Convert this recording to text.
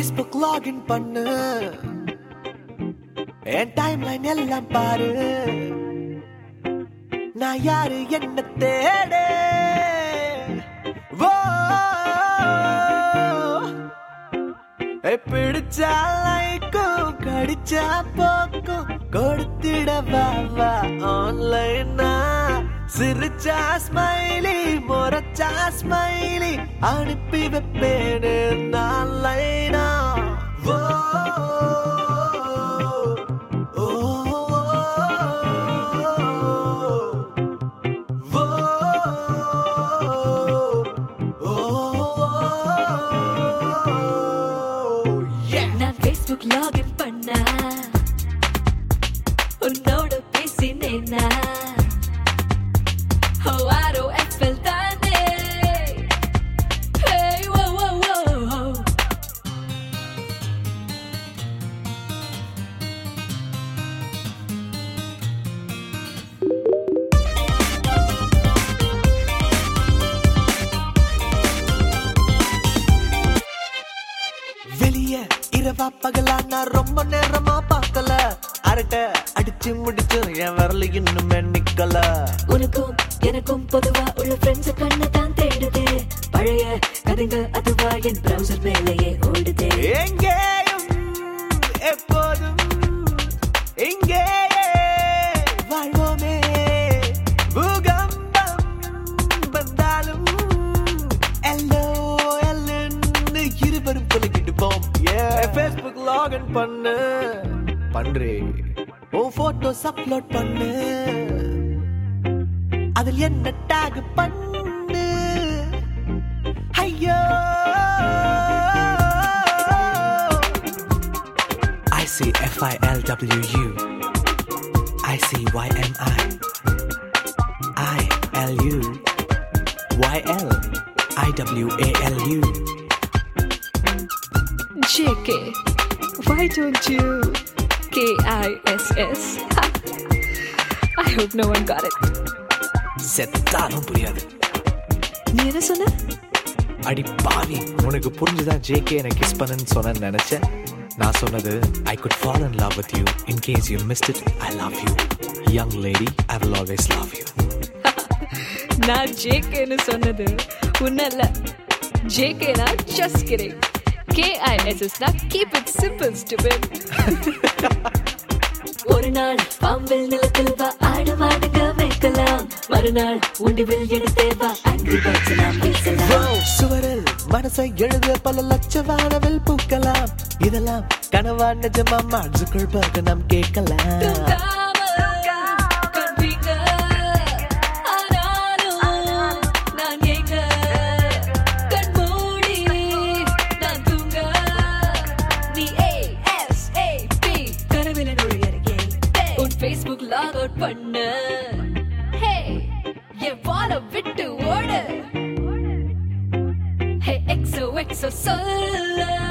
Facebook login பண்ணு என் time line எல்லாம் பாரு நான் யாரு என்ன தேடு ஓ ஏய், பிடிச்சா லைக்கும் கடிச்சா போக்கும் கொடுத்திட வா வா ஆன்லைனா சிரிச்சா ஸ்மைலி முறைச்சா ஸ்மைலி அனுப்பி வைப்பேனு நான் லைனா ஓ ஓ, ஓ, yeah. நான் ஃபேஸ்புக் லாகின் பண்ண உன்னோட பேசினேனா ஓ ஆரோ எஃப்எல் தானே Hey, whoa, whoa, whoa. வெளிய இரவா பகலா நான் ரொம்ப நேரமா பார்க்கல அரட்டை அடிச்சு முடிச்சு என் வரல இன்னுமே நிக்கல உனக்கும் எனக்கும் பொதுவா உள்ள ஃப்ரெண்ட்ஸ் கண்ணு தான் தேடுதே பழைய கதைங்க அதுவா என் browser மேலேயே ஓடுதே எங்கேயும் எப்போதும் இங்கேயே வாழ்வோமே பூகம்பம் வந்தாலும் எல்லோ எல்லன்னு இருவரும் கொலைக்கிட்டு போம் ஃபேஸ்புக் லாகின் பண்ணு பண்றே உன் போட்டோஸ் அப்லோட் பண்ணு அதில் என்ன டேக் பண்ணு ஐயோ I see F I L W U. I see Y M I. I L U. Y L. I W A L U. JK, why don't you K-I-S-S? I hope no one got it. செத்தாலும் புரியாது நீ என்ன சொன்ன அடி பாவி உனக்கு புரிஞ்சுதான் JK எனக்கு kiss பண்ணுன்னு சொன்னேன்னு நினைச்சேன் நான் சொன்னது I could fall in love with you in case you missed it I love you young lady I will always love you நான் ஜேகேன்னு சொன்னது உன்னல்ல ஜேகேனா ஜஸ்ட் கிரிங் கேஐஎஸ்எஸ்னா கீப் இட் சிம்பிள் ஸ்டூபிட் ஒரு நாள் பாம்பில் நிலத்தில் வா ஆடு மாடுக வைக்கலாம் மறுநாள் உண்டிவில் எடுத்தே வா அங்கு பேச்சு நாம் பேசலாம் சுவரில் மனசை எழுத பல லட்ச வானவில் பூக்கலாம் இதெல்லாம் கனவா நிஜமா மாட்சுக்குள் பார்க்க நாம் கேட்கலாம் Facebook log out பண்ண Hey, என் வாழ விட்டு ஓடு Hey, XO, XO சொல்ல